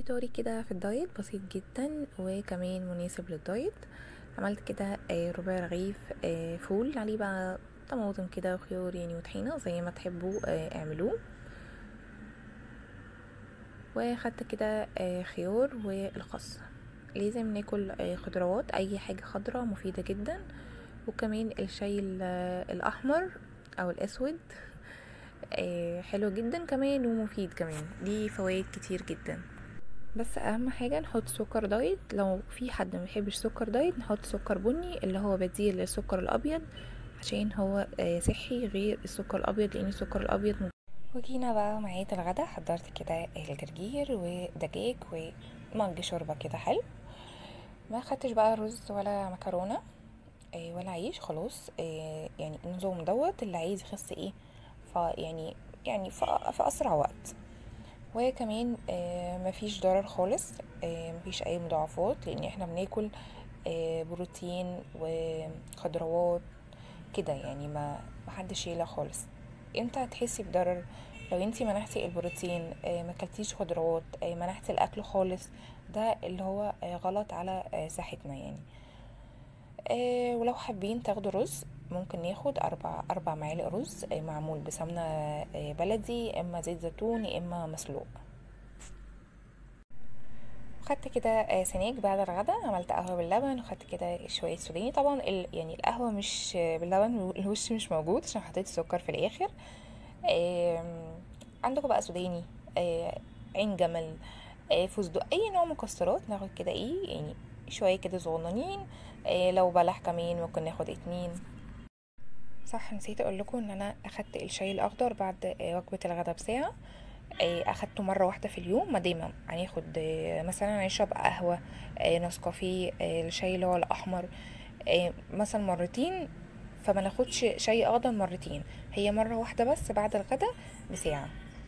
فطاري كده في الدايت بسيط جدا وكمان مناسب للدايت عملت كده آه، ربع رغيف آه، فول عليه بقى طماطم كده وخيار يعني وطحينة زي ما تحبوا آه، اعملوه وخدت كده آه، خيار والخس لازم ناكل آه، خضروات اي حاجة خضرة مفيدة جدا وكمان الشاي ال- الاحمر او الاسود آه، حلو جدا كمان ومفيد كمان ليه فوائد كتير جدا بس اهم حاجه نحط سكر دايت لو في حد ما بيحبش سكر دايت نحط سكر بني اللي هو بديل للسكر الابيض عشان هو آه، صحي غير السكر الابيض لان السكر الابيض م- وجينا بقى معايا الغدا حضرت كده الجرجير ودجاج ومج شوربه كده حلو ما خدتش بقى رز ولا مكرونه آه، ولا عيش خلاص آه، يعني النظام دوت اللي عايز يخس ايه فيعني يعني في في اسرع وقت وكمان آه، مفيش ضرر خالص آه، مفيش اي مضاعفات لان احنا بناكل آه، بروتين وخضروات كده يعني ما محدش يقلق خالص امتى هتحسي بضرر لو انتي منحتي البروتين آه، ما كلتيش خضروات آه، منحتي الاكل خالص ده اللي هو آه، غلط على آه، صحتنا يعني آه ولو حابين تاخدوا رز ممكن ناخد أربع أربع معالق رز آه معمول بسمنة آه بلدي يا إما زيت زيتون يا إما مسلوق خدت كده آه سناك بعد الغدا عملت قهوة باللبن وخدت كده شوية سوداني طبعا ال يعني القهوة مش آه، باللبن الوش مش موجود عشان حطيت السكر في الآخر آم، عندكم بقى سوداني آه عين جمل آه فستق أي نوع مكسرات ناخد كده ايه يعني شوية كده صغننين آه لو بلح كمان ممكن ناخد اتنين صح نسيت اقول لكم ان انا اخدت الشاي الاخضر بعد آه، وجبه الغداء بساعه آه، اخدته مره واحده في اليوم ما دايما هناخد آه، مثلا نشرب قهوه آه، نسكافيه آه، الشاي اللي هو الاحمر آه، مثلا مرتين فما ناخدش شاي اخضر مرتين هي مره واحده بس بعد الغداء بساعه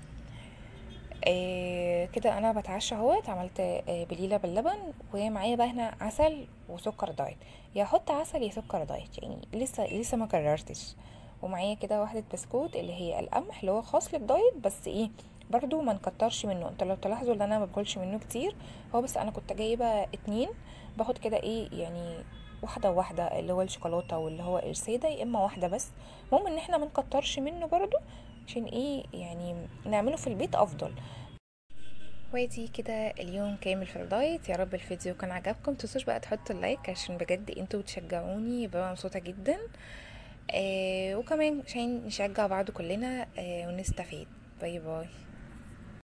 آه كده انا بتعشى اهوت عملت آه بليله باللبن ومعايا بقى هنا عسل وسكر دايت يا احط عسل يا سكر دايت يعني لسه لسه ما قررتش ومعايا كده واحده بسكوت اللي هي القمح اللي هو خاص للدايت بس ايه برضو ما نكترش منه انت لو تلاحظوا ان انا ما باكلش منه كتير هو بس انا كنت جايبه اتنين باخد كده ايه يعني واحده واحده اللي هو الشوكولاته واللي هو الساده يا اما واحده بس المهم ان احنا ما نكترش منه برضو عشان ايه يعني نعمله في البيت افضل وادي كده اليوم كامل في الدايت يا رب الفيديو كان عجبكم متنسوش بقى تحطوا اللايك عشان بجد انتوا بتشجعوني ببقى مبسوطه جدا آه وكمان عشان نشجع بعض كلنا آه ونستفيد باي باي